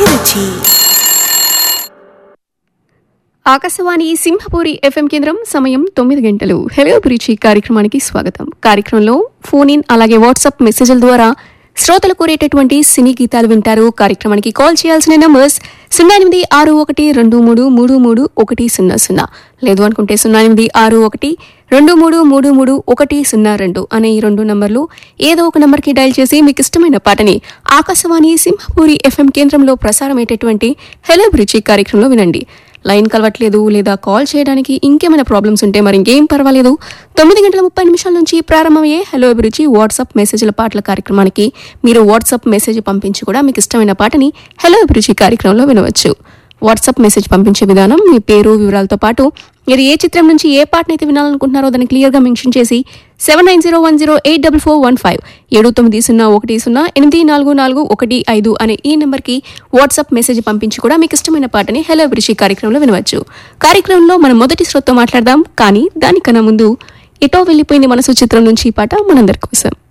అభిరుచి ఆకాశవాణి సింహపూరి ఎఫ్ఎం కేంద్రం సమయం తొమ్మిది గంటలు హెలో బ్రిచి కార్యక్రమానికి స్వాగతం కార్యక్రమంలో ఫోన్ ఇన్ అలాగే వాట్సాప్ మెసేజ్ల ద్వారా శ్రోతలు కోరేటటువంటి సినీ గీతాలు వింటారు కార్యక్రమానికి కాల్ చేయాల్సిన నంబర్స్ సున్నా ఎనిమిది ఆరు ఒకటి రెండు మూడు మూడు మూడు ఒకటి సున్నా సున్నా లేదు అనుకుంటే సున్నా ఎనిమిది ఆరు ఒకటి రెండు మూడు మూడు మూడు ఒకటి సున్నా రెండు అనే ఈ రెండు నంబర్లు ఏదో ఒక నంబర్కి డయల్ చేసి మీకు ఇష్టమైన పాటని ఆకాశవాణి సింహపూరి ఎఫ్ఎం కేంద్రంలో ప్రసారమయ్యేటటువంటి హెలో బ్రిచి కార్యక్రమంలో వినండి లైన్ కలవట్లేదు లేదా కాల్ చేయడానికి ఇంకేమైనా ప్రాబ్లమ్స్ ఉంటే మరి ఇంకేం పర్వాలేదు తొమ్మిది గంటల ముప్పై నిమిషాల నుంచి ప్రారంభమయ్యే హలో అభిరుచి వాట్సాప్ మెసేజ్ల పాటల కార్యక్రమానికి మీరు వాట్సాప్ మెసేజ్ పంపించి కూడా మీకు ఇష్టమైన పాటని హలో అభిరుచి కార్యక్రమంలో వినవచ్చు వాట్సాప్ మెసేజ్ పంపించే విధానం మీ పేరు వివరాలతో పాటు మీరు ఏ చిత్రం నుంచి ఏ పాటనైతే వినాలనుకుంటున్నారో దాన్ని క్లియర్గా మెన్షన్ చేసి seven nine zero one zero eight double four one five ఏడు తొమ్మిది సున్నా ఒకటి సున్నా ఎనిమిది నాలుగు నాలుగు ఒకటి ఐదు అనే ఈ నెంబర్కి వాట్సాప్ మెసేజ్ పంపించి కూడా మీకు ఇష్టమైన పాటని హలో అభిరుచి కార్యక్రమంలో వినవచ్చు కార్యక్రమంలో మనం మొదటి శ్రోతతో మాట్లాడదాం కానీ దానికన్నా ముందు ఎటో వెళ్ళిపోయింది మనసు చిత్రం నుంచి ఈ పాట మనందరి కోసం